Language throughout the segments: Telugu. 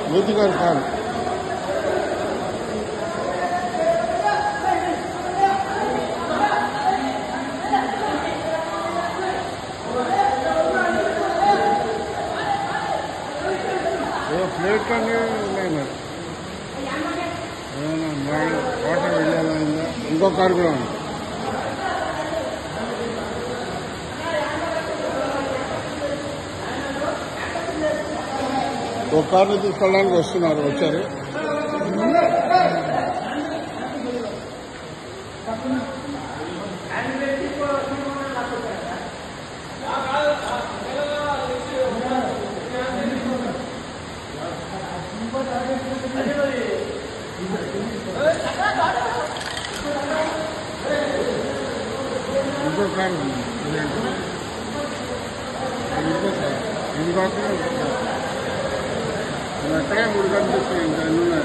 మూర్తి గారి కారు ఏదో ప్లేట్ అన్నీ ఉన్నాయి మరి ఏమైనా మామూలు వాటర్ వెళ్ళాలైందా ఇంకో కారు కూడా ఉంది ఒక కార్ని తీసుకెళ్ళడానికి వస్తున్నారు వచ్చారు ఇంకో కారు ఉంది అదేంటి? అది ఇంకో కారు ఇది కాకుండా ఇంకో కారు. ఇవి అక్కడే మూడు కనిపిస్తాయి ఇంకా ఎన్ని ఉన్నాయి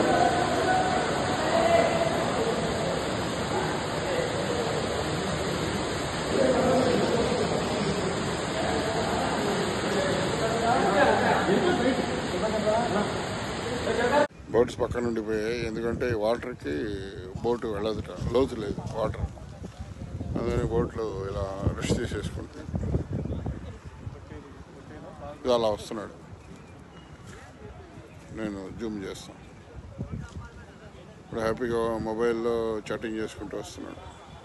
బోట్స్ పక్కన ఉండిపోయాయి ఎందుకంటే వాటర్కి బోటు వెళ్ళదుట లోతు లేదు వాటర్ అందుకని బోట్లు ఇలా రెస్ట్ తీసేసుకుంటాయి ఇది అలా వస్తున్నాడు నేను జూమ్ చేస్తాను ఇప్పుడు హ్యాపీగా మొబైల్లో చాటింగ్ చేసుకుంటూ వస్తున్నాడు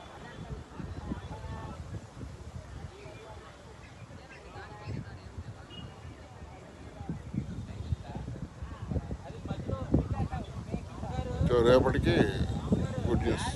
సో రేపటికి గుడ్ న్యూస్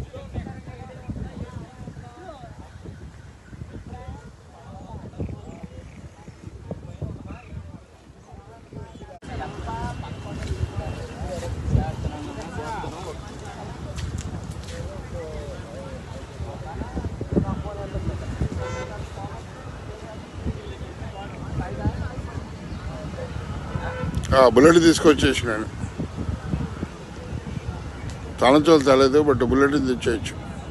బుల్లెట్ తీసుకొచ్చేసినాను తలంచోలు తేలేదు బట్ బుల్లెట్ తెచ్చేయచ్చు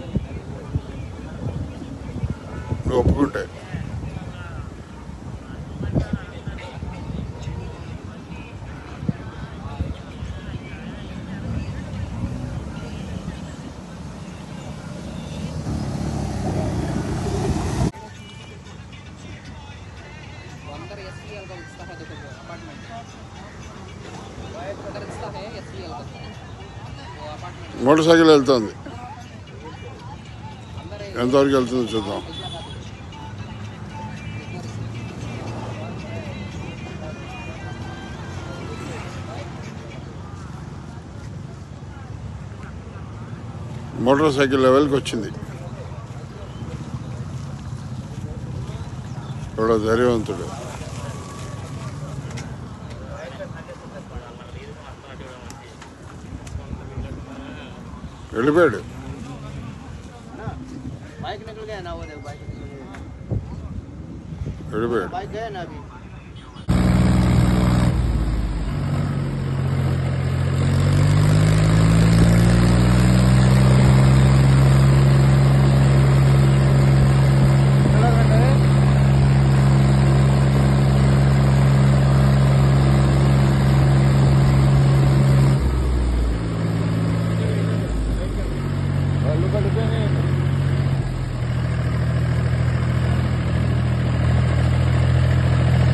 నువ్వు ఒప్పుకుంటే वो अंदर एस का रिश्ता है देखो वो अपार्टमेंट अंदर रिश्ता है एस का वो अपार्टमेंट మోటార్ సైకిల్ వెళ్తుంది अंदर है ఎంతవరకు వెళ్తుందో చూద్దాం మోటార్ సైకిల్ లెవెల్కి వచ్చింది ఎవడో ధైర్యవంతుడు వెళ్ళిపోయాడు बाइक निकल गया ना वो देख बाइक निकल गया వెళ్ళిపోయాడు बाइक गया ना अभी ఆ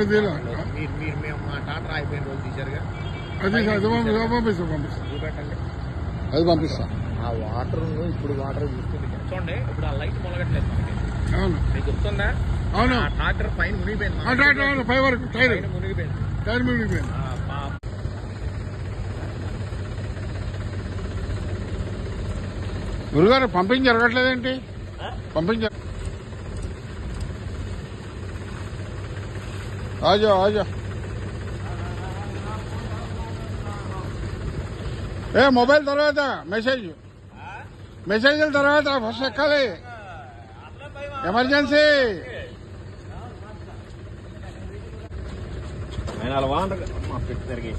నాకు తెలియదు మీరు మీరు మేము మా టాటా అయిపోయిన రోజు తీశారుగా అది అది పంపిస్తా పంపిస్తా పంపిస్తా చూపెట్టండి అది పంపిస్తా ఆ వాటర్ ఇప్పుడు వాటర్ చూస్తుంది చూడండి ఇప్పుడు ఆ లైట్ మొలగట్లేదు మనకి అవును మీకు గుర్తుందా అవును ఆ ట్రాక్టర్ పైన మునిగిపోయింది ఆ ట్రాక్టర్ అవును పై వరకు టైర్ పైన మునిగిపోయింది టైర్ మిగిలిపోయింది ఆ, పా- గురుగారు పంపింగ్ జరగట్లేదేంటి పంపింగ్ జర- ఆజా ఆజా ఏ మొబైల్ తర్వాత మెసేజ్ మెసేజ్ల తర్వాత ఫస్ట్ ఎక్కాలి ఎమర్జెన్సీ ఆయన అలా వాండరు మా పెట్టి తిరిగి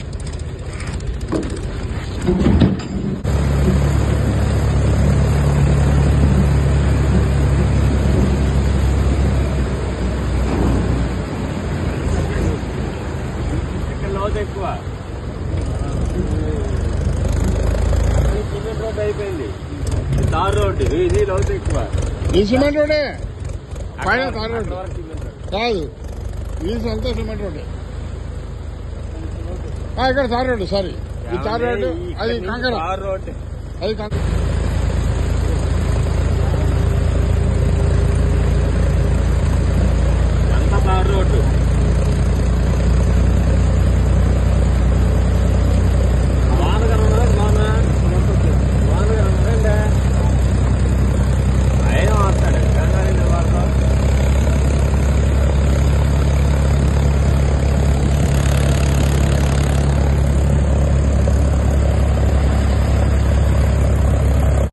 ఇక్కడ లోతు ఎక్కువ సిమెంట్ రోడ్ అయిపోయింది తార్ రోడ్డు ఇది లోతు ఎక్కువ ఈ సిమెంట్ రోడే పైన తార్ రోడ్డు అక్కడ వరకు సిమెంట్ రోడ్. కాదు ఈ అంతా సిమెంట్ రోడ్డే ఆ, ఇక్కడ తార్ రోడ్డు సారీ ఈ తార్ రోడ్డు ఇక్కడ అది నుంచి కంకర తార్ రోడ్డు అది కంకర